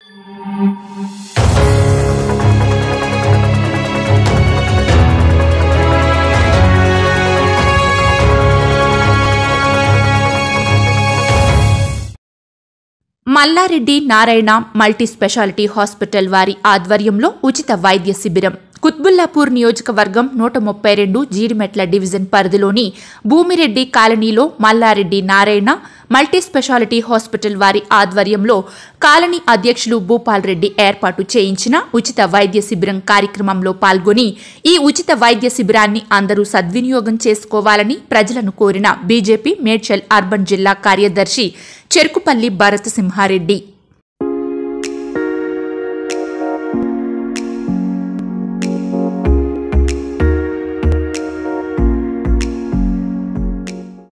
Mallareddy Narayana multi speciality hospital వారి ఆధ్వర్యంలో ఉచిత వైద్య శిబిరం కుత్బుల్లాపూర్ నియోజకవర్గం నూట ముప్పై రెండు జీడిమెట్ల డివిజన్ పరిధిలోని భూమిరెడ్డి కాలనీలో Mallareddy Narayana multi speciality hospital వారి ఆధ్వర్యంలో కాలనీ అధ్యక్షులు భూపాల్ రెడ్డి ఏర్పాటు చేయించిన ఉచిత వైద్య శిబిరం కార్యక్రమంలో పాల్గొని ఈ ఉచిత వైద్య శిబిరాన్ని అందరూ సద్వినియోగం చేసుకోవాలని ప్రజలను కోరిన బీజేపీ మేడ్చల్ అర్బన్ జిల్లా కార్యదర్శి చెరుకుపల్లి భరతసింహారెడ్డి